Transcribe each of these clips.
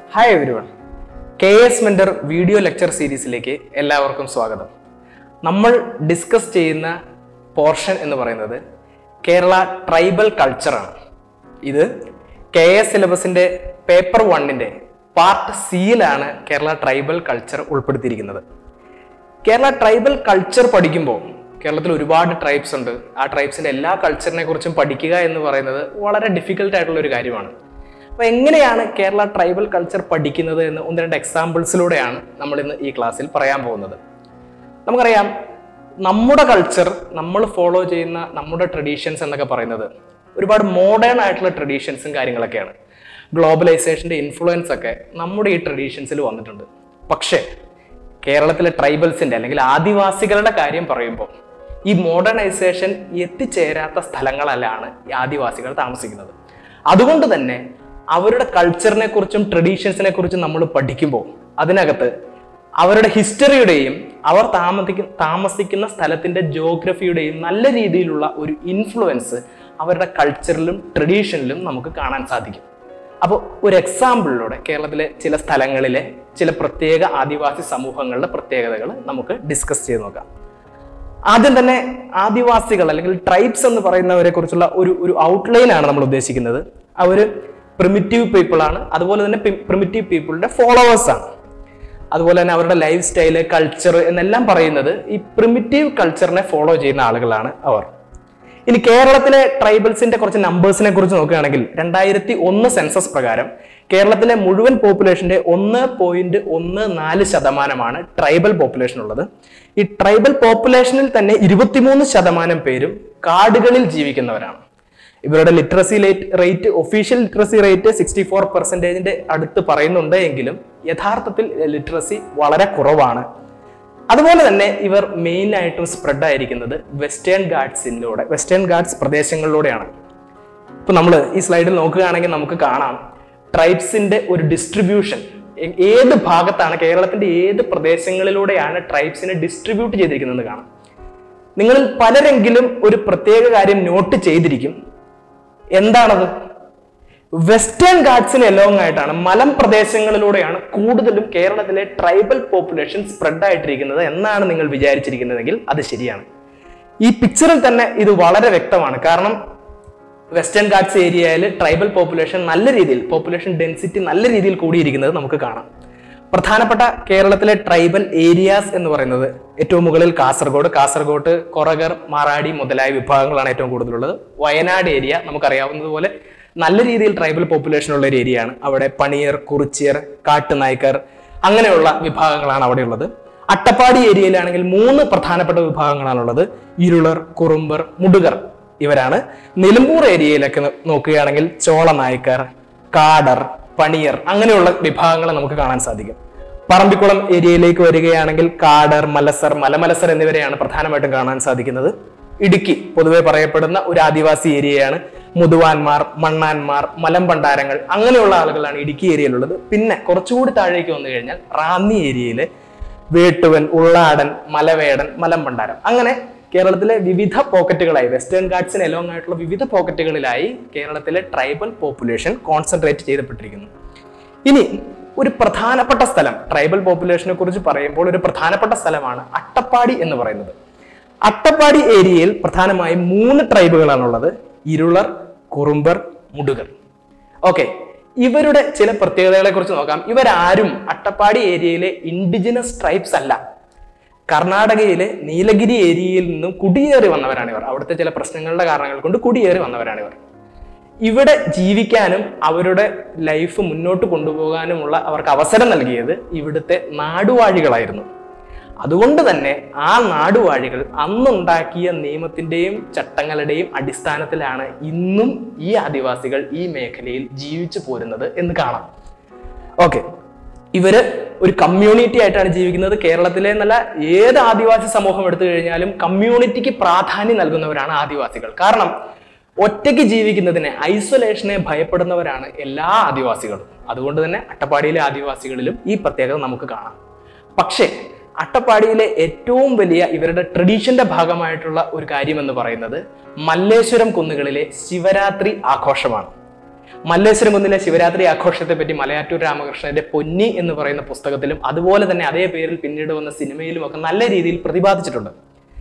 hi everyone K S mentor video lecture സീരീസിലേക്ക് എല്ലാവർക്കും സ്വാഗതം നമ്മൾ ഡിസ്കസ് ചെയ്യുന്ന പോർഷൻ എന്ന് പറയുന്നത് കേരള ട്രൈബൽ കൾച്ചറാണ് ഇത് കെ എസ് സിലബസിൻ്റെ പേപ്പർ വണ്ണിൻ്റെ പാർട്ട് സിയിലാണ് കേരള ട്രൈബൽ കൾച്ചർ ഉൾപ്പെടുത്തിയിരിക്കുന്നത് കേരള ട്രൈബൽ കൾച്ചർ പഠിക്കുമ്പോൾ കേരളത്തിൽ ഒരുപാട് ട്രൈബ്സ് ഉണ്ട് ആ ട്രൈബ്സിന്റെ എല്ലാ കൾച്ചറിനെ കുറിച്ചും പഠിക്കുക എന്ന് പറയുന്നത് വളരെ ഡിഫിക്കൽട്ട് ആയിട്ടുള്ള ഒരു കാര്യമാണ് അപ്പോൾ എങ്ങനെയാണ് കേരള ട്രൈബൽ കൾച്ചർ പഠിക്കുന്നത് എന്ന് ഒന്ന് രണ്ട് എക്സാമ്പിൾസിലൂടെയാണ് നമ്മൾ ഇന്ന് ഈ ക്ലാസ്സിൽ പറയാൻ പോകുന്നത് നമുക്കറിയാം നമ്മുടെ കൾച്ചർ നമ്മൾ ഫോളോ ചെയ്യുന്ന നമ്മുടെ ട്രഡീഷൻസ് എന്നൊക്കെ പറയുന്നത് ഒരുപാട് മോഡേൺ ആയിട്ടുള്ള ട്രഡീഷൻസും കാര്യങ്ങളൊക്കെയാണ് ഗ്ലോബലൈസേഷൻ്റെ ഇൻഫ്ലുവൻസ് ഒക്കെ നമ്മുടെ ഈ ട്രഡീഷൻസിൽ വന്നിട്ടുണ്ട് പക്ഷേ കേരളത്തിലെ ട്രൈബൽസിന്റെ അല്ലെങ്കിൽ ആദിവാസികളുടെ കാര്യം പറയുമ്പോൾ ഈ മോഡേണൈസേഷൻ എത്തിച്ചേരാത്ത സ്ഥലങ്ങളിലാണ് ഈ ആദിവാസികൾ താമസിക്കുന്നത് അതുകൊണ്ട് തന്നെ അവരുടെ കൾച്ചറിനെ കുറിച്ചും ട്രഡീഷൻസിനെ കുറിച്ചും നമ്മൾ പഠിക്കുമ്പോൾ അതിനകത്ത് അവരുടെ ഹിസ്റ്ററിയുടെയും അവർ താമസിക്കുന്ന താമസിക്കുന്ന സ്ഥലത്തിന്റെ ജോഗ്രഫിയുടെയും നല്ല രീതിയിലുള്ള ഒരു ഇൻഫ്ലുവൻസ് അവരുടെ കൾച്ചറിലും ട്രഡീഷനിലും നമുക്ക് കാണാൻ സാധിക്കും അപ്പോൾ ഒരു എക്സാമ്പിളിലൂടെ കേരളത്തിലെ ചില സ്ഥലങ്ങളിലെ ചില പ്രത്യേക ആദിവാസി സമൂഹങ്ങളുടെ പ്രത്യേകതകൾ നമുക്ക് ഡിസ്കസ് ചെയ്ത് നോക്കാം ആദ്യം തന്നെ ആദിവാസികൾ അല്ലെങ്കിൽ ട്രൈബ്സ് എന്ന് പറയുന്നവരെ കുറിച്ചുള്ള ഒരു ഒരു ഔട്ട്ലൈൻ ആണ് നമ്മൾ ഉദ്ദേശിക്കുന്നത് അവർ പ്രിമിറ്റീവ് പീപ്പിൾ ആണ് അതുപോലെ തന്നെ പ്രിമിറ്റീവ് പീപ്പിളിന്റെ ഫോളോവേഴ്സ് ആണ് അതുപോലെ തന്നെ അവരുടെ ലൈഫ് സ്റ്റൈല് കൾച്ചർ എന്നെല്ലാം പറയുന്നത് ഈ പ്രിമിറ്റീവ് കൾച്ചറിനെ ഫോളോ ചെയ്യുന്ന ആളുകളാണ് അവർ ഇനി കേരളത്തിലെ ട്രൈബൽസിന്റെ കുറച്ച് നമ്പേഴ്സിനെ കുറിച്ച് നോക്കുകയാണെങ്കിൽ രണ്ടായിരത്തി ഒന്ന് സെൻസസ് പ്രകാരം കേരളത്തിലെ മുഴുവൻ പോപ്പുലേഷന്റെ ഒന്ന് പോയിന്റ് ഒന്ന് നാല് ശതമാനമാണ് ട്രൈബൽ പോപ്പുലേഷൻ ഉള്ളത് ഈ ട്രൈബൽ പോപ്പുലേഷനിൽ തന്നെ ഇരുപത്തിമൂന്ന് ശതമാനം പേരും കാടുകളിൽ ജീവിക്കുന്നവരാണ് ഇവരുടെ literacy rate official literacy rate sixty four പെർസെൻറ്റേജിന്റെ അടുത്ത് പറയുന്നുണ്ട് എങ്കിലും യഥാർത്ഥത്തിൽ ലിറ്ററസി വളരെ കുറവാണ് അതുപോലെ തന്നെ ഇവർ മെയിൻ ആയിട്ടും സ്പ്രെഡ് ആയിരിക്കുന്നത് വെസ്റ്റേൺ ഗാർഡ്സിലൂടെ വെസ്റ്റേൺ ഗാർഡ്സ് പ്രദേശങ്ങളിലൂടെയാണ് ഇപ്പൊ നമ്മൾ ഈ സ്ലൈഡിൽ നോക്കുകയാണെങ്കിൽ നമുക്ക് കാണാം ട്രൈബ്സിന്റെ ഒരു ഡിസ്ട്രിബ്യൂഷൻ ഏത് ഭാഗത്താണ് കേരളത്തിന്റെ ഏത് പ്രദേശങ്ങളിലൂടെയാണ് ട്രൈബ്സിനെ ഡിസ്ട്രിബ്യൂട്ട് ചെയ്തിരിക്കുന്നത് കാണാം നിങ്ങളിൽ പലരെങ്കിലും ഒരു പ്രത്യേക കാര്യം നോട്ട് ചെയ്തിരിക്കും എന്താണത് വെസ്റ്റേൺ ഗാർഡ്സിന് എലോങ് ആയിട്ടാണ് മലം പ്രദേശങ്ങളിലൂടെയാണ് കൂടുതലും കേരളത്തിലെ ട്രൈബൽ പോപ്പുലേഷൻ സ്പ്രെഡ് ആയിട്ടിരിക്കുന്നത് എന്നാണ് നിങ്ങൾ വിചാരിച്ചിരിക്കുന്നതെങ്കിൽ അത് ശരിയാണ് ഈ പിക്ചറിൽ തന്നെ ഇത് വളരെ വ്യക്തമാണ് കാരണം വെസ്റ്റേൺ ഗാർഡ്സ് ഏരിയയിൽ ട്രൈബൽ പോപ്പുലേഷൻ നല്ല രീതിയിൽ പോപ്പുലേഷൻ ഡെൻസിറ്റി നല്ല രീതിയിൽ കൂടിയിരിക്കുന്നത് നമുക്ക് കാണാം പ്രധാനപ്പെട്ട കേരളത്തിലെ ട്രൈബൽ ഏരിയാസ് എന്ന് പറയുന്നത് ഏറ്റവും മുകളിൽ കാസർഗോഡ് കാസർഗോഡ് കൊറഗർ മാറാടി മുതലായ വിഭാഗങ്ങളാണ് ഏറ്റവും കൂടുതലുള്ളത് വയനാട് ഏരിയ നമുക്കറിയാവുന്നതുപോലെ നല്ല രീതിയിൽ ട്രൈബൽ പോപ്പുലേഷൻ ഉള്ള ഒരു ഏരിയയാണ് അവിടെ പണിയർ കുറിച്ചിയർ കാട്ടുനായ്ക്കർ അങ്ങനെയുള്ള വിഭാഗങ്ങളാണ് അവിടെ ഉള്ളത് അട്ടപ്പാടി ഏരിയയിലാണെങ്കിൽ മൂന്ന് പ്രധാനപ്പെട്ട വിഭാഗങ്ങളാണുള്ളത് ഇരുളർ കുറുമ്പർ മുടുകർ ഇവരാണ് നിലമ്പൂർ ഏരിയയിലൊക്കെ നോക്കുകയാണെങ്കിൽ ചോള നായ്ക്കർ കാടർ പണിയർ അങ്ങനെയുള്ള വിഭാഗങ്ങളെ നമുക്ക് കാണാൻ സാധിക്കും പറമ്പിക്കുളം ഏരിയയിലേക്ക് വരികയാണെങ്കിൽ കാടർ മലസർ മലമലസർ എന്നിവരെയാണ് പ്രധാനമായിട്ടും കാണാൻ സാധിക്കുന്നത് ഇടുക്കി പൊതുവെ പറയപ്പെടുന്ന ഒരു ആദിവാസി ഏരിയയാണ് മുതുവാന്മാർ മണ്ണാന്മാർ മലമ്പണ്ടാരങ്ങൾ അങ്ങനെയുള്ള ആളുകളാണ് ഇടുക്കി ഏരിയയിലുള്ളത് പിന്നെ കുറച്ചുകൂടി താഴേക്ക് വന്നു കഴിഞ്ഞാൽ റാന്നി ഏരിയയിലെ വേട്ടുവൻ ഉള്ളാടൻ മലവേടൻ മലമ്പണ്ടാരം അങ്ങനെ കേരളത്തിലെ വിവിധ പോക്കറ്റുകളായി വെസ്റ്റേൺ ഗാർഡ്സിന് എലോങ് ആയിട്ടുള്ള വിവിധ പോക്കറ്റുകളിലായി കേരളത്തിലെ ട്രൈബൽ പോപ്പുലേഷൻ കോൺസെൻട്രേറ്റ് ചെയ്യപ്പെട്ടിരിക്കുന്നു ഇനി ഒരു പ്രധാനപ്പെട്ട സ്ഥലം ട്രൈബൽ പോപ്പുലേഷനെ കുറിച്ച് പറയുമ്പോൾ ഒരു പ്രധാനപ്പെട്ട സ്ഥലമാണ് അട്ടപ്പാടി എന്ന് പറയുന്നത് അട്ടപ്പാടി ഏരിയയിൽ പ്രധാനമായും മൂന്ന് ട്രൈബുകളാണുള്ളത് ഇരുളർ കുറുമ്പർ മുടുകർ ഓക്കെ ഇവരുടെ ചില പ്രത്യേകതകളെ കുറിച്ച് നോക്കാം ഇവരാരും അട്ടപ്പാടി ഏരിയയിലെ ഇൻഡിജിനസ് ട്രൈബ്സ് അല്ല കർണാടകയിലെ നീലഗിരി ഏരിയയിൽ നിന്നും കുടിയേറി വന്നവരാണ് ഇവർ അവിടുത്തെ ചില പ്രശ്നങ്ങളുടെ കാരണങ്ങൾ കൊണ്ട് കുടിയേറി വന്നവരാണ് ഇവർ ഇവിടെ ജീവിക്കാനും അവരുടെ ലൈഫ് മുന്നോട്ട് കൊണ്ടുപോകാനുമുള്ള അവർക്ക് അവസരം നൽകിയത് ഇവിടുത്തെ നാടുവാഴികളായിരുന്നു അതുകൊണ്ട് തന്നെ ആ നാടുവാഴികൾ അന്നുണ്ടാക്കിയ നിയമത്തിന്റെയും ചട്ടങ്ങളുടെയും അടിസ്ഥാനത്തിലാണ് ഇന്നും ഈ ആദിവാസികൾ ഈ മേഖലയിൽ ജീവിച്ചു പോരുന്നത് എന്ന് കാണാം ഓക്കെ ഇവര് ഒരു കമ്മ്യൂണിറ്റി ആയിട്ടാണ് ജീവിക്കുന്നത് കേരളത്തിലെ നല്ല ഏത് ആദിവാസി സമൂഹം എടുത്തു കഴിഞ്ഞാലും കമ്മ്യൂണിറ്റിക്ക് പ്രാധാന്യം നൽകുന്നവരാണ് ആദിവാസികൾ കാരണം ഒറ്റയ്ക്ക് ജീവിക്കുന്നതിനെ ഐസൊലേഷനെ ഭയപ്പെടുന്നവരാണ് എല്ലാ ആദിവാസികളും അതുകൊണ്ട് തന്നെ അട്ടപ്പാടിയിലെ ആദിവാസികളിലും ഈ പ്രത്യേകത നമുക്ക് കാണാം പക്ഷേ അട്ടപ്പാടിയിലെ ഏറ്റവും വലിയ ഇവരുടെ ട്രഡീഷന്റെ ഭാഗമായിട്ടുള്ള ഒരു കാര്യം എന്ന് പറയുന്നത് മല്ലേശ്വരം കുന്നുകളിലെ ശിവരാത്രി ആഘോഷമാണ് മല്ലേശ്വരം കുന്നിലെ ശിവരാത്രി ആഘോഷത്തെ പറ്റി മലയാറ്റൂർ രാമകൃഷ്ണന്റെ പൊന്നി എന്ന് പറയുന്ന പുസ്തകത്തിലും അതുപോലെ തന്നെ അതേ പേരിൽ പിന്നീട് വന്ന സിനിമയിലും ഒക്കെ നല്ല രീതിയിൽ പ്രതിപാദിച്ചിട്ടുണ്ട്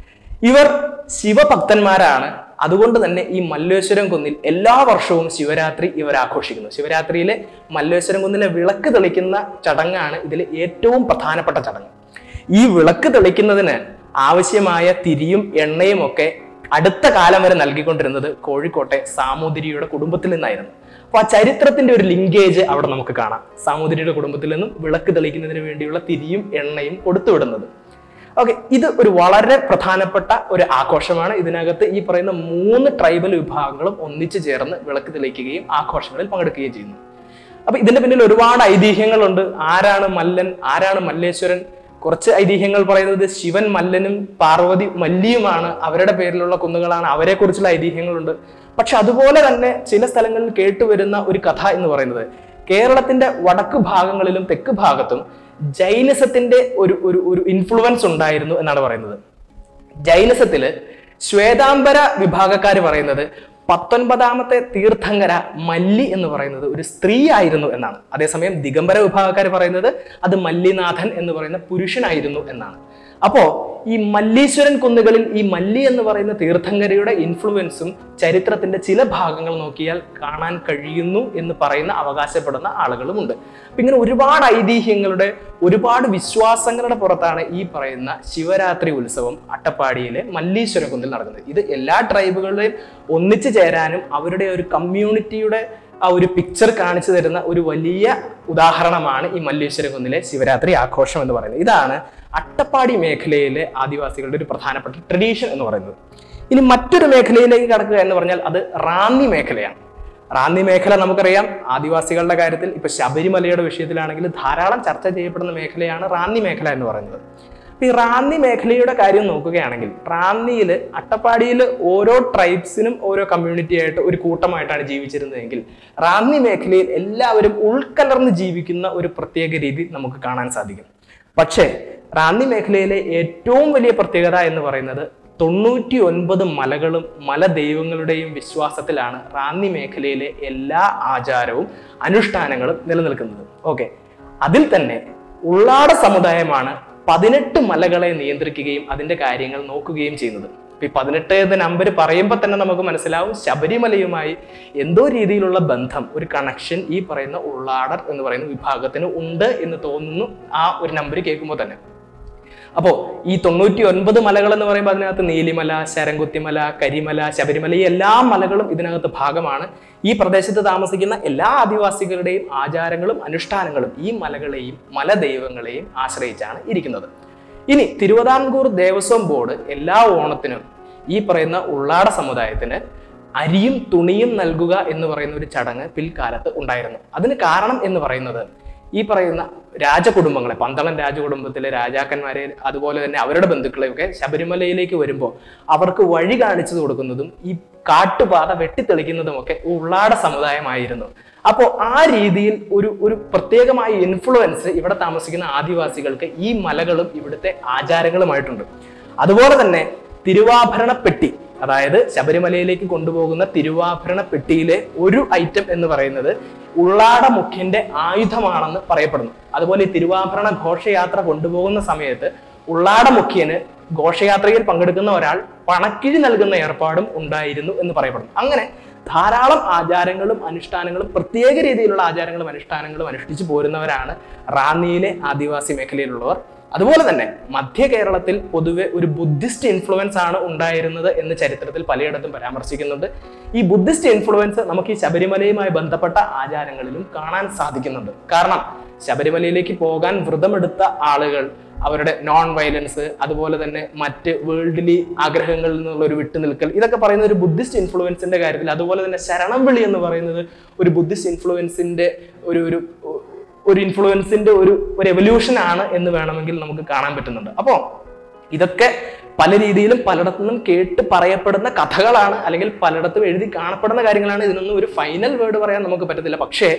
ഇവർ ശിവഭക്തന്മാരാണ് അതുകൊണ്ട് തന്നെ ഈ മല്ലേശ്വരം കുന്നിൽ എല്ലാ വർഷവും ശിവരാത്രി ഇവർ ആഘോഷിക്കുന്നു ശിവരാത്രിയിലെ മല്ലേശ്വരം കുന്നിലെ വിളക്ക് തെളിക്കുന്ന ചടങ്ങാണ് ഇതിലെ ഏറ്റവും പ്രധാനപ്പെട്ട ചടങ്ങ് ഈ വിളക്ക് തെളിക്കുന്നതിന് ആവശ്യമായ തിരിയും എണ്ണയും ഒക്കെ അടുത്ത കാലം വരെ നൽകിക്കൊണ്ടിരുന്നത് കോഴിക്കോട്ടെ സാമൂതിരിയുടെ കുടുംബത്തിൽ നിന്നായിരുന്നു അപ്പൊ ആ ചരിത്രത്തിന്റെ ഒരു ലിങ്കേജ് അവിടെ നമുക്ക് കാണാം സാമൂതിരിയുടെ കുടുംബത്തിൽ നിന്നും വിളക്ക് തെളിക്കുന്നതിന് വേണ്ടിയുള്ള തിരിയും എണ്ണയും കൊടുത്തുവിടുന്നത് ഓക്കെ ഇത് ഒരു വളരെ പ്രധാനപ്പെട്ട ഒരു ആഘോഷമാണ് ഇതിനകത്ത് ഈ പറയുന്ന മൂന്ന് ട്രൈബൽ വിഭാഗങ്ങളും ഒന്നിച്ചു ചേർന്ന് വിളക്ക് തെളിയിക്കുകയും ആഘോഷങ്ങളിൽ പങ്കെടുക്കുകയും ചെയ്യുന്നു അപ്പൊ ഇതിന്റെ പിന്നിൽ ഒരുപാട് ഐതിഹ്യങ്ങളുണ്ട് ആരാണ് മല്ലൻ ആരാണ് മല്ലേശ്വരൻ കുറച്ച് ഐതിഹ്യങ്ങൾ പറയുന്നത് ശിവൻ മല്ലനും പാർവതി മല്ലിയുമാണ് അവരുടെ പേരിലുള്ള കുന്നുകളാണ് അവരെ കുറിച്ചുള്ള ഐതിഹ്യങ്ങളുണ്ട് പക്ഷെ അതുപോലെ തന്നെ ചില സ്ഥലങ്ങളിൽ കേട്ടുവരുന്ന ഒരു കഥ എന്ന് പറയുന്നത് കേരളത്തിന്റെ വടക്ക് ഭാഗങ്ങളിലും തെക്ക് ഭാഗത്തും ജൈനിസത്തിന്റെ ഒരു ഒരു ഒരു ഇൻഫ്ലുവൻസ് ഉണ്ടായിരുന്നു എന്നാണ് പറയുന്നത് ജൈനിസത്തില് ശ്വേതാംബര വിഭാഗക്കാർ പറയുന്നത് പത്തൊൻപതാമത്തെ തീർത്ഥങ്കര മല്ലി എന്ന് പറയുന്നത് ഒരു സ്ത്രീ ആയിരുന്നു എന്നാണ് അതേസമയം ദിഗംബര വിഭാഗക്കാർ പറയുന്നത് അത് മല്ലിനാഥൻ എന്ന് പറയുന്ന പുരുഷനായിരുന്നു എന്നാണ് അപ്പോ ഈ മല്ലീശ്വരൻ കുന്നുകളിൽ ഈ മല്ലി എന്ന് പറയുന്ന തീർത്ഥങ്കരയുടെ ഇൻഫ്ലുവൻസും ചരിത്രത്തിന്റെ ചില ഭാഗങ്ങൾ നോക്കിയാൽ കാണാൻ കഴിയുന്നു എന്ന് പറയുന്ന അവകാശപ്പെടുന്ന ആളുകളുമുണ്ട് അപ്പൊ ഇങ്ങനെ ഒരുപാട് ഐതിഹ്യങ്ങളുടെ ഒരുപാട് വിശ്വാസങ്ങളുടെ പുറത്താണ് ഈ പറയുന്ന ശിവരാത്രി ഉത്സവം അട്ടപ്പാടിയിലെ മല്ലീശ്വര കുന്നിൽ നടക്കുന്നത് ഇത് എല്ലാ ട്രൈബുകളുടെയും ഒന്നിച്ചു ചേരാനും അവരുടെ ഒരു കമ്മ്യൂണിറ്റിയുടെ ആ ഒരു പിക്ചർ കാണിച്ചു തരുന്ന ഒരു വലിയ ഉദാഹരണമാണ് ഈ മല്ലേശ്വര കുന്നിലെ ശിവരാത്രി ആഘോഷം എന്ന് പറയുന്നത് ഇതാണ് അട്ടപ്പാടി മേഖലയിലെ ആദിവാസികളുടെ ഒരു പ്രധാനപ്പെട്ട ട്രഡീഷൻ എന്ന് പറയുന്നത് ഇനി മറ്റൊരു മേഖലയിലേക്ക് കടക്കുക എന്ന് പറഞ്ഞാൽ അത് റാന്നി മേഖലയാണ് റാന്നി മേഖല നമുക്കറിയാം ആദിവാസികളുടെ കാര്യത്തിൽ ഇപ്പൊ ശബരിമലയുടെ വിഷയത്തിലാണെങ്കിൽ ധാരാളം ചർച്ച ചെയ്യപ്പെടുന്ന മേഖലയാണ് റാന്നി മേഖല എന്ന് പറയുന്നത് അപ്പൊ ഈ റാന്നി മേഖലയുടെ കാര്യം നോക്കുകയാണെങ്കിൽ റാന്നിയിൽ അട്ടപ്പാടിയിൽ ഓരോ ട്രൈബ്സിനും ഓരോ കമ്മ്യൂണിറ്റി ആയിട്ട് ഒരു കൂട്ടമായിട്ടാണ് ജീവിച്ചിരുന്നതെങ്കിൽ റാന്നി മേഖലയിൽ എല്ലാവരും ഉൾക്കലർന്ന് ജീവിക്കുന്ന ഒരു പ്രത്യേക രീതി നമുക്ക് കാണാൻ സാധിക്കും പക്ഷേ റാന്നി മേഖലയിലെ ഏറ്റവും വലിയ പ്രത്യേകത എന്ന് പറയുന്നത് തൊണ്ണൂറ്റി ഒൻപത് മലകളും മലദൈവങ്ങളുടെയും വിശ്വാസത്തിലാണ് റാന്നി മേഖലയിലെ എല്ലാ ആചാരവും അനുഷ്ഠാനങ്ങളും നിലനിൽക്കുന്നത് ഓക്കെ അതിൽ തന്നെ ഉള്ളാട സമുദായമാണ് പതിനെട്ട് മലകളെ നിയന്ത്രിക്കുകയും അതിന്റെ കാര്യങ്ങൾ നോക്കുകയും ചെയ്യുന്നത് ഇപ്പൊ ഈ പതിനെട്ട് എന്ന നമ്പർ പറയുമ്പോൾ തന്നെ നമുക്ക് മനസ്സിലാവും ശബരിമലയുമായി എന്തോ രീതിയിലുള്ള ബന്ധം ഒരു കണക്ഷൻ ഈ പറയുന്ന ഉള്ളാടർ എന്ന് പറയുന്ന വിഭാഗത്തിന് ഉണ്ട് എന്ന് തോന്നുന്നു ആ ഒരു നമ്പർ കേൾക്കുമ്പോൾ തന്നെ അപ്പോൾ ഈ തൊണ്ണൂറ്റി ഒൻപത് മലകൾ എന്ന് പറയുമ്പോൾ അതിനകത്ത് നീലിമല ശരംകുത്തിമല കരിമല ശബരിമല ഈ എല്ലാ മലകളും ഇതിനകത്ത് ഭാഗമാണ് ഈ പ്രദേശത്ത് താമസിക്കുന്ന എല്ലാ ആദിവാസികളുടെയും ആചാരങ്ങളും അനുഷ്ഠാനങ്ങളും ഈ മലകളെയും മലദൈവങ്ങളെയും ആശ്രയിച്ചാണ് ഇരിക്കുന്നത് ഇനി തിരുവിതാംകൂർ ദേവസ്വം ബോർഡ് എല്ലാ ഓണത്തിനും ഈ പറയുന്ന ഉള്ളാട സമുദായത്തിന് അരിയും തുണിയും നൽകുക എന്ന് പറയുന്ന ഒരു ചടങ്ങ് പിൽക്കാലത്ത് ഉണ്ടായിരുന്നു അതിന് കാരണം എന്ന് പറയുന്നത് ഈ പറയുന്ന രാജകുടുംബങ്ങളെ പന്തളം രാജകുടുംബത്തിലെ രാജാക്കന്മാരെ അതുപോലെ തന്നെ അവരുടെ ബന്ധുക്കളെയൊക്കെ ശബരിമലയിലേക്ക് വരുമ്പോൾ അവർക്ക് വഴി കാണിച്ചു കൊടുക്കുന്നതും ഈ കാട്ടുപാത വെട്ടിത്തെളിക്കുന്നതുമൊക്കെ ഉള്ളാട സമുദായമായിരുന്നു അപ്പോൾ ആ രീതിയിൽ ഒരു ഒരു പ്രത്യേകമായ ഇൻഫ്ലുവൻസ് ഇവിടെ താമസിക്കുന്ന ആദിവാസികൾക്ക് ഈ മലകളും ഇവിടുത്തെ ആചാരങ്ങളുമായിട്ടുണ്ട് അതുപോലെ തന്നെ തിരുവാഭരണ പെട്ടി അതായത് ശബരിമലയിലേക്ക് കൊണ്ടുപോകുന്ന തിരുവാഭരണ പെട്ടിയിലെ ഒരു ഐറ്റം എന്ന് പറയുന്നത് ഉള്ളാട മുഖ്യന്റെ ആയുധമാണെന്ന് പറയപ്പെടുന്നു അതുപോലെ ഈ തിരുവാഭരണ ഘോഷയാത്ര കൊണ്ടുപോകുന്ന സമയത്ത് ഉള്ളാട മുഖ്യന് ഘോഷയാത്രയിൽ പങ്കെടുക്കുന്ന ഒരാൾ പണക്കിഴി നൽകുന്ന ഏർപ്പാടും ഉണ്ടായിരുന്നു എന്ന് പറയപ്പെടുന്നു അങ്ങനെ ധാരാളം ആചാരങ്ങളും അനുഷ്ഠാനങ്ങളും പ്രത്യേക രീതിയിലുള്ള ആചാരങ്ങളും അനുഷ്ഠാനങ്ങളും അനുഷ്ഠിച്ചു പോരുന്നവരാണ് റാന്നിയിലെ ആദിവാസി മേഖലയിലുള്ളവർ അതുപോലെ തന്നെ മധ്യ കേരളത്തിൽ പൊതുവെ ഒരു ബുദ്ധിസ്റ്റ് ഇൻഫ്ലുവൻസ് ആണ് ഉണ്ടായിരുന്നത് എന്ന് ചരിത്രത്തിൽ പലയിടത്തും പരാമർശിക്കുന്നുണ്ട് ഈ ബുദ്ധിസ്റ്റ് ഇൻഫ്ലുവൻസ് നമുക്ക് ഈ ശബരിമലയുമായി ബന്ധപ്പെട്ട ആചാരങ്ങളിലും കാണാൻ സാധിക്കുന്നുണ്ട് കാരണം ശബരിമലയിലേക്ക് പോകാൻ വ്രതമെടുത്ത ആളുകൾ അവരുടെ നോൺ വയലൻസ് അതുപോലെ തന്നെ മറ്റ് വേൾഡിലി ആഗ്രഹങ്ങളിൽ നിന്നുള്ള ഒരു വിട്ടുനിൽക്കൽ ഇതൊക്കെ പറയുന്ന ഒരു ബുദ്ധിസ്റ്റ് ഇൻഫ്ലുവൻസിന്റെ കാര്യത്തിൽ അതുപോലെ തന്നെ ശരണം വിളി എന്ന് പറയുന്നത് ഒരു ബുദ്ധിസ്റ്റ് ഇൻഫ്ലുവൻസിന്റെ ഒരു ഒരു ഒരു ഇൻഫ്ലുവൻസിന്റെ ഒരു ഒരു എവല്യൂഷൻ ആണ് എന്ന് വേണമെങ്കിൽ നമുക്ക് കാണാൻ പറ്റുന്നുണ്ട് അപ്പോൾ ഇതൊക്കെ പല രീതിയിലും പലയിടത്തു നിന്നും കേട്ട് പറയപ്പെടുന്ന കഥകളാണ് അല്ലെങ്കിൽ പലയിടത്തും എഴുതി കാണപ്പെടുന്ന കാര്യങ്ങളാണ് ഇതിനൊന്നും ഒരു ഫൈനൽ വേർഡ് പറയാൻ നമുക്ക് പറ്റത്തില്ല പക്ഷേ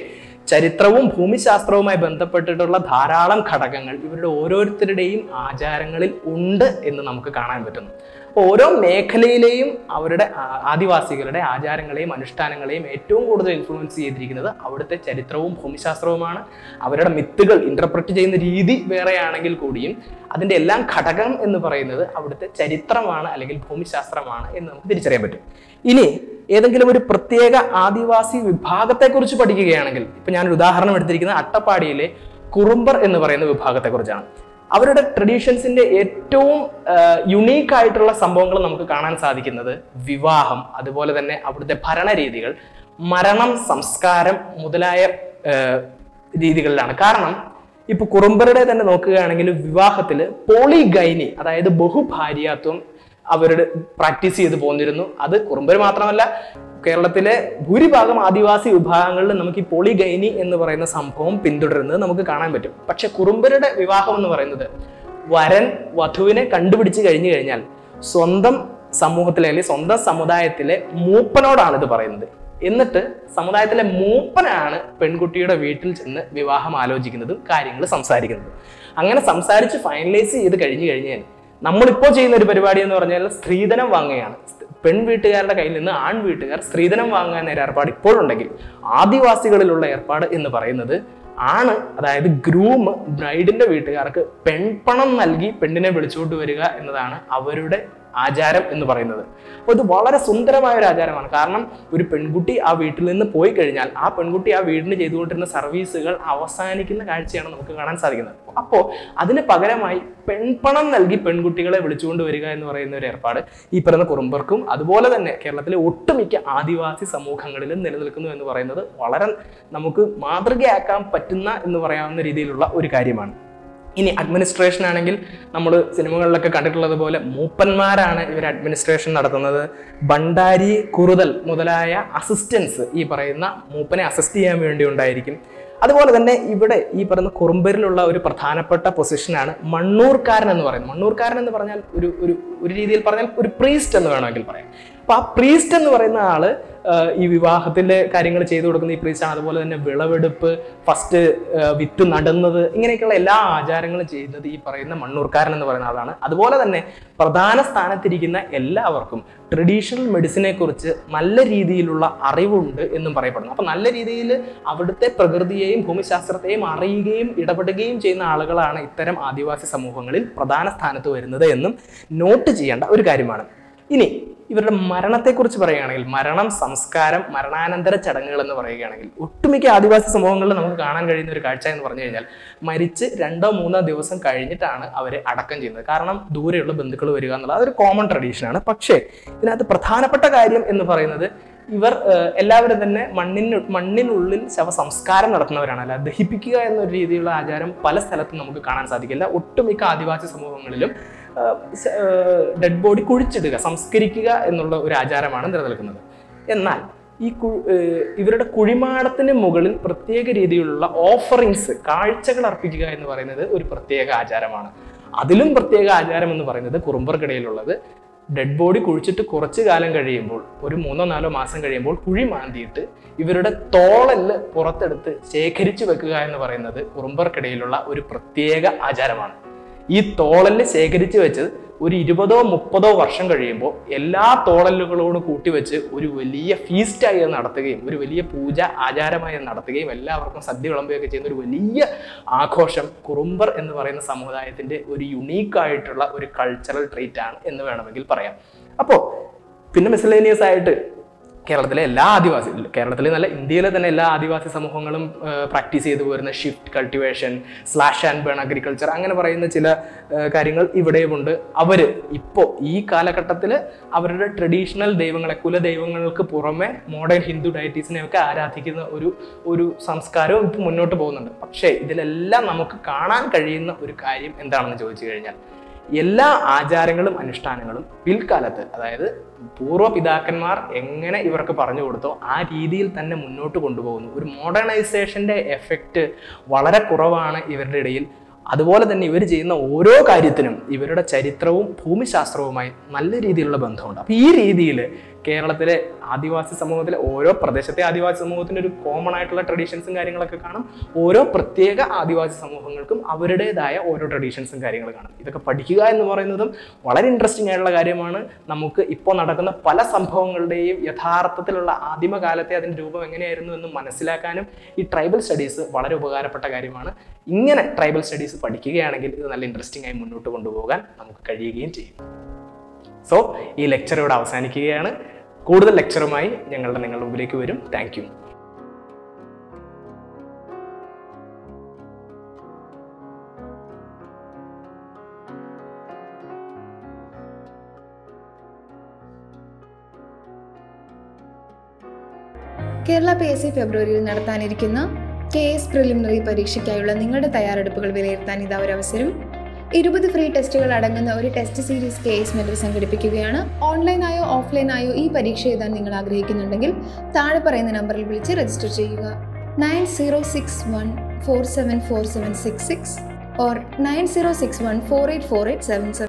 ചരിത്രവും ഭൂമിശാസ്ത്രവുമായി ബന്ധപ്പെട്ടിട്ടുള്ള ധാരാളം ഘടകങ്ങൾ ഇവരുടെ ഓരോരുത്തരുടെയും ആചാരങ്ങളിൽ ഉണ്ട് എന്ന് നമുക്ക് കാണാൻ പറ്റുന്നു അപ്പോൾ ഓരോ മേഖലയിലെയും അവരുടെ ആ- ആദിവാസികളുടെ ആചാരങ്ങളെയും അനുഷ്ഠാനങ്ങളെയും ഏറ്റവും കൂടുതൽ ഇൻഫ്ലുവൻസ് ചെയ്തിരിക്കുന്നത് അവിടുത്തെ ചരിത്രവും ഭൂമിശാസ്ത്രവുമാണ് അവരുടെ മിത്തുകൾ ഇന്റർപ്രറ്റ് ചെയ്യുന്ന രീതി വേറെയാണെങ്കിൽ കൂടിയും അതിന്റെ എല്ലാം ഘടകം എന്ന് പറയുന്നത് അവിടുത്തെ ചരിത്രമാണ് അല്ലെങ്കിൽ ഭൂമിശാസ്ത്രമാണ് എന്ന് നമുക്ക് തിരിച്ചറിയാൻ പറ്റും ഇനി ഏതെങ്കിലും ഒരു പ്രത്യേക ആദിവാസി വിഭാഗത്തെക്കുറിച്ച് പഠിക്കുകയാണെങ്കിൽ ഇപ്പൊ ഞാനൊരു ഉദാഹരണം എടുത്തിരിക്കുന്നത് അട്ടപ്പാടിയിലെ കുറുമ്പർ എന്ന് പറയുന്ന വിഭാഗത്തെക്കുറിച്ചാണ് അവരുടെ ട്രഡീഷൻസിന്റെ ഏറ്റവും യുണീക്ക് ആയിട്ടുള്ള സംഭവങ്ങൾ നമുക്ക് കാണാൻ സാധിക്കുന്നത് വിവാഹം അതുപോലെ തന്നെ അവിടുത്തെ ഭരണരീതികൾ മരണം സംസ്കാരം മുതലായ ആ, രീതികളിലാണ് കാരണം ഇപ്പൊ കുറുമ്പരുടെ തന്നെ നോക്കുകയാണെങ്കിൽ വിവാഹത്തിൽ പോളിഗൈനി അതായത് ബഹുഭാര്യാത്വം അവരുടെ പ്രാക്ടീസ് ചെയ്ത് പോന്നിരുന്നു അത് കുറുമ്പർ മാത്രമല്ല കേരളത്തിലെ ഭൂരിഭാഗം ആദിവാസി വിഭാഗങ്ങളിൽ നമുക്ക് ഈ പോളിഗൈനി എന്ന് പറയുന്ന സംഭവം പിന്തുടരുന്നത് നമുക്ക് കാണാൻ പറ്റും പക്ഷെ കുറുമ്പരുടെ വിവാഹം എന്ന് പറയുന്നത് വരൻ വധുവിനെ കണ്ടുപിടിച്ച് കഴിഞ്ഞു കഴിഞ്ഞാൽ സ്വന്തം സമൂഹത്തിലെ അല്ലെങ്കിൽ സ്വന്തം സമുദായത്തിലെ മൂപ്പനോടാണ് ഇത് പറയുന്നത് എന്നിട്ട് സമുദായത്തിലെ മൂപ്പനാണ് പെൺകുട്ടിയുടെ വീട്ടിൽ ചെന്ന് വിവാഹം ആലോചിക്കുന്നതും കാര്യങ്ങൾ സംസാരിക്കുന്നതും അങ്ങനെ സംസാരിച്ച് ഫൈനലൈസ് ചെയ്ത് കഴിഞ്ഞു കഴിഞ്ഞാൽ നമ്മളിപ്പോൾ ചെയ്യുന്ന ഒരു പരിപാടി എന്ന് പറഞ്ഞാൽ സ്ത്രീധനം വാങ്ങുകയാണ് പെൺ വീട്ടുകാരുടെ കയ്യിൽ നിന്ന് ആൺ വീട്ടുകാർ സ്ത്രീധനം വാങ്ങുക എന്ന ഒരു ഏർപ്പാട് ഇപ്പോഴുണ്ടെങ്കിൽ ആദിവാസികളിലുള്ള ഏർപ്പാട് എന്ന് പറയുന്നത് ആണ് അതായത് ഗ്രൂം ബ്രൈഡിന്റെ വീട്ടുകാർക്ക് പെൺപണം നൽകി പെണ്ണിനെ വിളിച്ചുകൊണ്ട് വരിക എന്നതാണ് അവരുടെ ആചാരം എന്ന് പറയുന്നത് അപ്പോൾ ഇത് വളരെ സുന്ദരമായ ഒരു ആചാരമാണ് കാരണം ഒരു പെൺകുട്ടി ആ വീട്ടിൽ നിന്ന് പോയി കഴിഞ്ഞാൽ ആ പെൺകുട്ടി ആ വീടിന് ചെയ്തുകൊണ്ടിരുന്ന സർവീസുകൾ അവസാനിക്കുന്ന കാഴ്ചയാണ് നമുക്ക് കാണാൻ സാധിക്കുന്നത് അപ്പോൾ അതിന് പകരമായി പെൺപണം നൽകി പെൺകുട്ടികളെ വിളിച്ചുകൊണ്ട് വരിക എന്ന് പറയുന്ന ഒരു ഏർപ്പാട് ഈ പറയുന്ന കുറുമ്പർക്കും അതുപോലെ തന്നെ കേരളത്തിലെ ഒട്ടുമിക്ക ആദിവാസി സമൂഹങ്ങളിലും നിലനിൽക്കുന്നു എന്ന് പറയുന്നത് വളരെ നമുക്ക് മാതൃകയാക്കാൻ പറ്റുന്ന എന്ന് പറയാവുന്ന രീതിയിലുള്ള ഒരു കാര്യമാണ് ഇനി അഡ്മിനിസ്ട്രേഷൻ ആണെങ്കിൽ നമ്മൾ സിനിമകളിലൊക്കെ കണ്ടിട്ടുള്ളത് പോലെ മൂപ്പന്മാരാണ് ഇവർ അഡ്മിനിസ്ട്രേഷൻ നടത്തുന്നത് ഭണ്ഡാരി കുറുതൽ മുതലായ അസിസ്റ്റൻസ് ഈ പറയുന്ന മൂപ്പനെ അസിസ്റ്റ് ചെയ്യാൻ വേണ്ടി ഉണ്ടായിരിക്കും അതുപോലെ തന്നെ ഇവിടെ ഈ പറയുന്ന കുറുമ്പരിലുള്ള ഒരു പ്രധാനപ്പെട്ട പൊസിഷനാണ് മണ്ണൂർക്കാരൻ എന്ന് പറയുന്നത് മണ്ണൂർക്കാരൻ എന്ന് പറഞ്ഞാൽ ഒരു ഒരു ഒരു രീതിയിൽ പറഞ്ഞാൽ ഒരു പ്രീസ്റ്റ് എന്ന് വേണമെങ്കിൽ പറയാം അപ്പൊ ആ പ്രീസ്റ്റ് എന്ന് പറയുന്ന ആള് ആ, ഈ വിവാഹത്തിന്റെ കാര്യങ്ങൾ ചെയ്തു കൊടുക്കുന്ന ഈ പ്രീസ്റ്റ് ആണ് അതുപോലെ തന്നെ വിളവെടുപ്പ് ഫസ്റ്റ് വിത്ത് നടുന്നത് ഇങ്ങനെയൊക്കെയുള്ള എല്ലാ ആചാരങ്ങളും ചെയ്യുന്നത് ഈ പറയുന്ന മണ്ണൂർക്കാരൻ എന്ന് പറയുന്ന ആളാണ് അതുപോലെ തന്നെ പ്രധാന സ്ഥാനത്തിരിക്കുന്ന എല്ലാവർക്കും ട്രഡീഷണൽ മെഡിസിനെ കുറിച്ച് നല്ല രീതിയിലുള്ള അറിവുണ്ട് എന്നും പറയപ്പെടുന്നു അപ്പൊ നല്ല രീതിയിൽ അവിടുത്തെ പ്രകൃതിയെയും ഭൂമിശാസ്ത്രത്തെയും അറിയുകയും ഇടപെടുകയും ചെയ്യുന്ന ആളുകളാണ് ഇത്തരം ആദിവാസി സമൂഹങ്ങളിൽ പ്രധാന സ്ഥാനത്ത് വരുന്നത് എന്നും നോട്ട് ചെയ്യേണ്ട ഒരു കാര്യമാണ് ഇനി ഇവരുടെ മരണത്തെക്കുറിച്ച് പറയുകയാണെങ്കിൽ മരണം സംസ്കാരം മരണാനന്തര ചടങ്ങുകൾ എന്ന് പറയുകയാണെങ്കിൽ ഒട്ടുമിക്ക ആദിവാസി സമൂഹങ്ങളിൽ നമുക്ക് കാണാൻ കഴിയുന്ന ഒരു കാഴ്ച എന്ന് പറഞ്ഞു കഴിഞ്ഞാൽ മരിച്ച് രണ്ടോ മൂന്നോ ദിവസം കഴിഞ്ഞിട്ടാണ് അവരെ അടക്കം ചെയ്യുന്നത് കാരണം ദൂരെയുള്ള ബന്ധുക്കൾ വരിക എന്നുള്ളത് അതൊരു കോമൺ ട്രഡീഷനാണ് പക്ഷേ ഇതിനകത്ത് പ്രധാനപ്പെട്ട കാര്യം എന്ന് പറയുന്നത് ഇവർ ഏഹ്, എല്ലാവരും തന്നെ മണ്ണിന് മണ്ണിനുള്ളിൽ ശവസംസ്കാരം നടത്തുന്നവരാണ് അല്ല ദഹിപ്പിക്കുക എന്നൊരു രീതിയിലുള്ള ആചാരം പല സ്ഥലത്തും നമുക്ക് കാണാൻ സാധിക്കില്ല ഒട്ടുമിക്ക ആദിവാസി സമൂഹങ്ങളിലും ഡെഡ് ബോഡി കുഴിച്ചിടുക സംസ്കരിക്കുക എന്നുള്ള ഒരു ആചാരമാണ് നിലനിൽക്കുന്നത് എന്നാൽ ഈ കു ഏഹ്, ഇവരുടെ കുഴിമാടത്തിന് മുകളിൽ പ്രത്യേക രീതിയിലുള്ള ഓഫറിങ്സ് കാഴ്ചകൾ അർപ്പിക്കുക എന്ന് പറയുന്നത് ഒരു പ്രത്യേക ആചാരമാണ് അതിലും പ്രത്യേക ആചാരം എന്ന് പറയുന്നത് കുറുമ്പർക്കിടയിലുള്ളത് ഡെഡ് ബോഡി കുഴിച്ചിട്ട് കുറച്ച് കാലം കഴിയുമ്പോൾ ഒരു മൂന്നോ നാലോ മാസം കഴിയുമ്പോൾ കുഴി മാന്തിയിട്ട് ഇവരുടെ തോളല് പുറത്തെടുത്ത് ശേഖരിച്ചു വെക്കുക എന്ന് പറയുന്നത് കുറുമ്പർക്കിടയിലുള്ള ഒരു പ്രത്യേക ആചാരമാണ് ഈ തോളല് ശേഖരിച്ചു വെച്ച് ഒരു ഇരുപതോ മുപ്പതോ വർഷം കഴിയുമ്പോൾ എല്ലാ തോളലുകളോടും കൂട്ടിവെച്ച് ഒരു വലിയ ഫീസ്റ്റായി അത് നടത്തുകയും ഒരു വലിയ പൂജ ആചാരമായി അത് നടത്തുകയും എല്ലാവർക്കും സദ്യ വിളമ്പുകയൊക്കെ ചെയ്യുന്ന ഒരു വലിയ ആഘോഷം കുറുമ്പർ എന്ന് പറയുന്ന സമുദായത്തിന്റെ ഒരു യുണീക്ക് ആയിട്ടുള്ള ഒരു കൾച്ചറൽ ട്രീറ്റ് ആണ് എന്ന് വേണമെങ്കിൽ പറയാം അപ്പോൾ പിന്നെ മിസലേനിയസ് ആയിട്ട് കേരളത്തിലെ എല്ലാ ആദിവാസി കേരളത്തിലെ നല്ല ഇന്ത്യയിലെ തന്നെ എല്ലാ ആദിവാസി സമൂഹങ്ങളും പ്രാക്ടീസ് ചെയ്തു പോരുന്ന shift cultivation slash and burn agriculture അങ്ങനെ പറയുന്ന ചില ആ, കാര്യങ്ങൾ ഇവിടെയുമുണ്ട് അവര് ഇപ്പോൾ ഈ കാലഘട്ടത്തിൽ അവരുടെ ട്രഡീഷണൽ ദൈവങ്ങളെ കുലദൈവങ്ങൾക്ക് പുറമെ മോഡേൺ ഹിന്ദു ഡയറ്റീസിനെ ഒക്കെ ആരാധിക്കുന്ന ഒരു ഒരു സംസ്കാരവും ഇപ്പം മുന്നോട്ട് പോകുന്നുണ്ട് പക്ഷേ ഇതിലെല്ലാം നമുക്ക് കാണാൻ കഴിയുന്ന ഒരു കാര്യം എന്താണെന്ന് ചോദിച്ചു കഴിഞ്ഞാൽ എല്ലാ ആചാരങ്ങളും അനുഷ്ഠാനങ്ങളും പിൽക്കാലത്ത് അതായത് പൂർവ്വ പിതാക്കന്മാർ എങ്ങനെ ഇവർക്ക് പറഞ്ഞു കൊടുത്തോ ആ രീതിയിൽ തന്നെ മുന്നോട്ട് കൊണ്ടുപോകുന്നു ഒരു മോഡേണൈസേഷന്റെ എഫക്റ്റ് വളരെ കുറവാണ് ഇവരുടെ ഇടയിൽ അതുപോലെ തന്നെ ഇവർ ചെയ്യുന്ന ഓരോ കാര്യത്തിനും ഇവരുടെ ചരിത്രവും ഭൂമിശാസ്ത്രവുമായി നല്ല രീതിയിലുള്ള ബന്ധമുണ്ട് അപ്പോൾ ഈ രീതിയിൽ കേരളത്തിലെ ആദിവാസി സമൂഹത്തിലെ ഓരോ പ്രദേശത്തെ ആദിവാസി സമൂഹത്തിന് ഒരു കോമൺ ആയിട്ടുള്ള ട്രഡീഷൻസും കാര്യങ്ങളൊക്കെ കാണും ഓരോ പ്രത്യേക ആദിവാസി സമൂഹങ്ങൾക്കും അവരുടേതായ ഓരോ ട്രഡീഷൻസും കാര്യങ്ങളും കാണും ഇതൊക്കെ പഠിക്കുക എന്ന് പറയുന്നതും വളരെ ഇൻട്രസ്റ്റിംഗ് ആയിട്ടുള്ള കാര്യമാണ് നമുക്ക് ഇപ്പോൾ നടക്കുന്ന പല സംഭവങ്ങളുടെയും യഥാർത്ഥത്തിലുള്ള ആദിമകാലത്തെ അതിൻ്റെ രൂപം എങ്ങനെയായിരുന്നു എന്ന് മനസ്സിലാക്കാനും ഈ ട്രൈബൽ സ്റ്റഡീസ് വളരെ ഉപകാരപ്പെട്ട കാര്യമാണ് ഇങ്ങനെ ട്രൈബൽ സ്റ്റഡീസ് പഠിക്കുകയാണെങ്കിൽ ഇത് നല്ല ഇൻട്രസ്റ്റിംഗ് ആയി മുന്നോട്ട് കൊണ്ടുപോകാൻ നമുക്ക് കഴിയുകയും ചെയ്യും സോ ഈ ലെക്ചർ ഇവിടെ അവസാനിക്കുകയാണ് കൂടുതൽ ലെക്ചറുമായി ഞങ്ങളുടെ നിങ്ങളുടെ മുമ്പിലേക്ക് വരും thank you Kerala P S C ഫെബ്രുവരിയിൽ നടത്താനിരിക്കുന്ന കെ എസ് പ്രിലിമിനറി പരീക്ഷയ്ക്കായുള്ള നിങ്ങളുടെ തയ്യാറെടുപ്പുകൾ വിലയിരുത്താൻ ഇതാ ഒരു അവസരം ഇരുപത് ഫ്രീ ടെസ്റ്റുകൾ അടങ്ങുന്ന ഒരു test series K S mentor സംഘടിപ്പിക്കുകയാണ് ഓൺലൈനായോ ഓഫ്ലൈനായോ ഈ പരീക്ഷ എഴുതാൻ നിങ്ങൾ ആഗ്രഹിക്കുന്നുണ്ടെങ്കിൽ താഴെ പറയുന്ന നമ്പറിൽ വിളിച്ച് രജിസ്റ്റർ ചെയ്യുക nine zero six one four seven four seven six six or nine zero six one four eight four eight seven seven